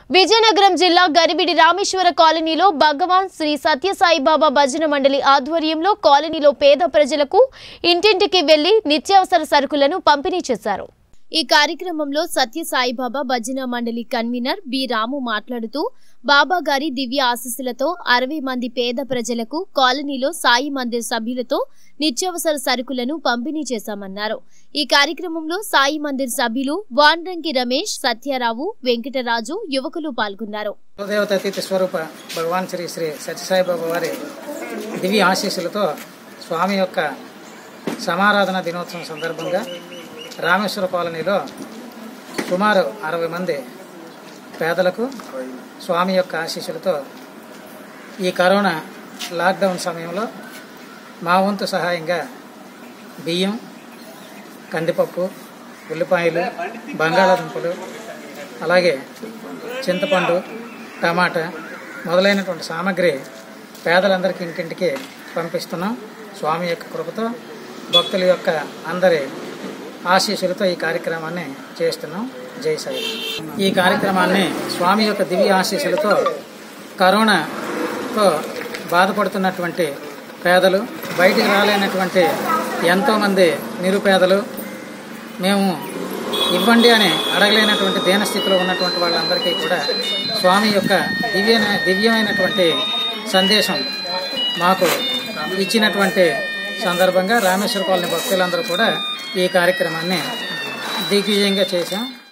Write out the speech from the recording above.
విజయనగరం జిల్లా గరిబిడి రామేశ్వర కాలనీలో భగవాన్ శ్రీ సత్యసాయిబాబా భజన మండలి ఆధ్వర్యంలో కాలనీలో పేద ప్రజలకు ఇంటింటికి వెళ్లి నిత్యావసర సరుకులను పంపిణీ చేశారు ఈ కార్యక్రమంలో సత్య సాయిబాబా భజన మండలి కన్వీనర్ బి రాము మాట్లాడుతూ బాబా గారి దివ్య ఆశీస్సులతో అరవై మంది పేద ప్రజలకు కాలనీలో సాయి మందిర్ సభ్యులతో నిత్యావసర సరుకులను పంపిణీ చేశామన్నారు ఈ కార్యక్రమంలో సాయి మందిర్ సభ్యులు వాండ్రంకి రమేష్ సత్యారావు వెంకటరాజు యువకులు పాల్గొన్నారు కులదేవత అతీత స్వరూప భగవాన్ శ్రీ శ్రీ సత్యసాయిబాబా వారి దివ్య ఆశీస్సులతో స్వామి యొక్క సమారాధన దినోత్సవం సందర్భంగా రామేశ్వర కాలనీలో సుమారు అరవై మంది పేదలకు స్వామి యొక్క ఆశీస్సులతో ఈ కరోనా లాక్డౌన్ సమయంలో మా వంతు సహాయంగా బియ్యం కందిపప్పు ఉల్లిపాయలు బంగాళాదుంపలు అలాగే చింతపండు టమాటా మొదలైనటువంటి సామాగ్రి పేదలందరికీ ఇంటింటికి పంపిస్తున్నాం స్వామి యొక్క కృపతో భక్తుల యొక్క అందరి ఆశీస్సులతో ఈ కార్యక్రమాన్ని చేస్తున్నాం జై సాయి ఈ కార్యక్రమాన్ని స్వామి యొక్క దివ్య ఆశీస్సులతో కరోనాతో బాధపడుతున్నటువంటి పేదలు బయటికి రాలేనటువంటి ఎంతోమంది నిరుపేదలు మేము ఇవ్వండి అని అడగలేనటువంటి దీనస్థితిలో ఉన్నటువంటి వాళ్ళందరికీ కూడా స్వామి యొక్క దివ్య దివ్యమైనటువంటి సందేశం మాకు ఇచ్చినటువంటి సందర్భంగా రామేశ్వర కాలనీ భక్తులందరూ కూడా ఈ కార్యక్రమాన్ని దిగ్విజయంగా చేశాం